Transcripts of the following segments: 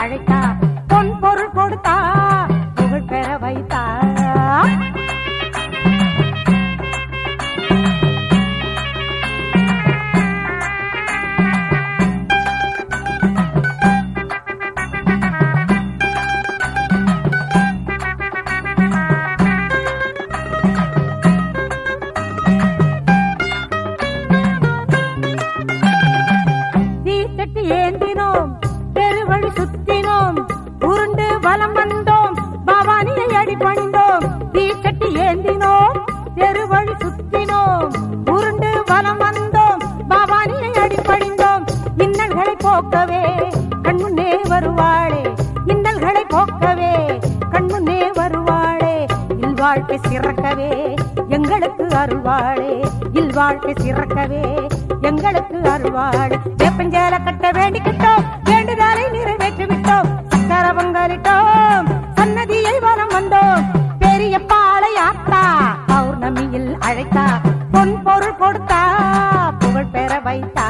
அழைத்தா பொன் பொருள் கொடுத்தா புகழ் பெற வைத்தா தீச்சட்டி ஏந்தினோம் தெருவழி சுத்தினோம் உருண்டு வலம் வந்தோம் பவானியை அடி பணிந்தோம் தீச்சட்டி ஏந்தினோம் தெருவழி சுத்தினோம் உருண்டு வலம் வந்தோம் பவானியை அடி பணிந்தோம் இன்னல்களை போக்கவே கண்முன்னே வருவாளே இன்னல்களை போக்கவே கண்முன்னே வருவாளே இல்வாழ்க்கை சிறக்கவே எங்களுக்கு அருள்வாளே இல்வாழ்க்கை சிறக்கவே எங்களுக்கு அருள்வாளே வேப்பஞ்சேல கட்ட வேண்டிக்கிட்டோம் வேண்டுதலை நிறைவேற்றி விட்டோம் சக்கர பொங்கலிட்டோம் சன்னதியை வலம் வந்தோம் பெரிய பாலை ஆத்தா பௌர்ணமியில் அழைத்தா பொன் பொருள் கொடுத்தா புகழ் பெற வைத்தா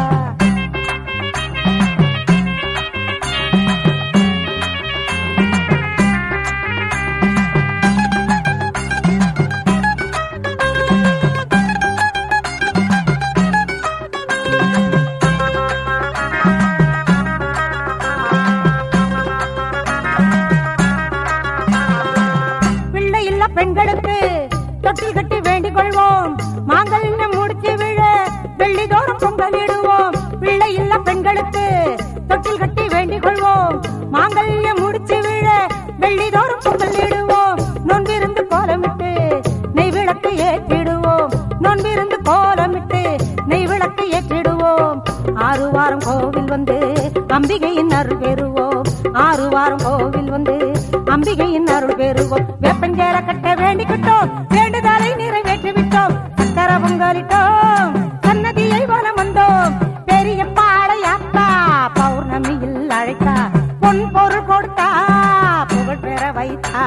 பிள்ளை இல்ல பெண்களுக்கு தொட்டில் கட்டி வேண்டிக் கொள்வோம் மாங்கல்யம் முடிச்சு விழ வெள்ளி தோறும் பொங்கலிடுவோம் பிள்ளை இல்ல பெண்களுக்கு தொட்டில் கட்டி வேண்டிக் கொள்வோம் மாங்கல்யம் முடிச்சு விழ வெள்ளி தோறும் பொங்கலிடுவோம் நொன்பிருந்து கோலமிட்டு நெய் விளக்கு ஏற்றிடுவோம் நொன்பிருந்து கோலமிட்டு நெய் விளக்கு ஏற்றிடுவோம் ஆறு வாரம் கோவில் வந்து அம்பிகையின் அருள் பெறுவோம் ஆறு வாரம் கோவில் வந்து அம்பிகையின் அருள் பெறுவோம் வேப்பஞ்சேர கட்ட வேண்டிக்கிட்டோம் வேண்டுதலை நிறைவேற்றி விட்டோம் சக்கர பொங்கலிட்டோம் சன்னதியை வலம் வந்தோம் பெரிய பாடையாத்தா பௌர்ணமியில் அழைத்தா பொன் பொருள் கொடுத்தா புகழ் பெற வைத்தா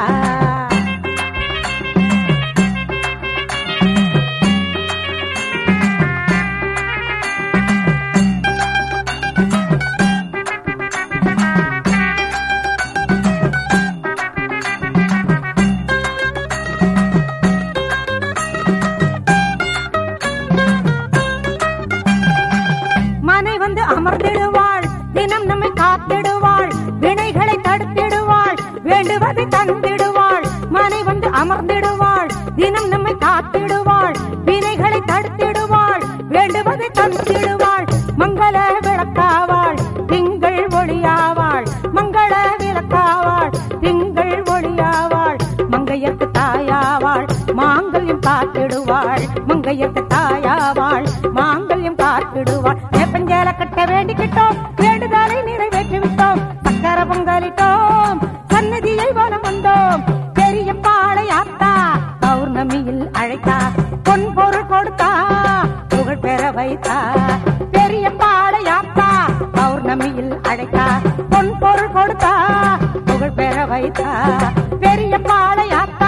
மனை வந்து அமர்ந்திடுவாள் தினம் நம்மை காத்திடுவாள் வினைகளை தடுத்திடுவாள் வேண்டுவதை தந்திடுவாள் மனை வந்து அமர்ந்திடுவாள் தினம் நம்மை காத்திடுவாள் வினைகளை தடுத்திடுவாள் வேண்டுவதை தந்திடுவாள் மங்கள விளக்காவாள் திங்கள் ஒளியாவாள் மங்கள விளக்காவாள் திங்கள் ஒளியாவாள் மங்கையர்க்கு தாயாவாள் மாங்கல்யம் காத்திடுவாள் மங்கையர்க்கு தாயாவாள் மாங்கல்யம் காத்திடுவாள் வேப்பஞ்சேல கட்ட வேண்டிக்கிட்டோம் வேண்டுதலை நிறைவேற்றி விட்டோம் சக்கர பொங்கலிட்டோம் சன்னதியை வலம் வந்தோம் பெரிய பாளை ஆத்தா பௌர்ணமியில் அழைத்தா பொன் பொருள் கொடுத்தா புகழ் பெற வைத்தா பெரிய பாளை ஆத்தா பௌர்ணமியில் அழைத்தா பொன் பொருள் கொடுத்தா புகழ் பெற வைத்தா பெரிய பாளை ஆத்தா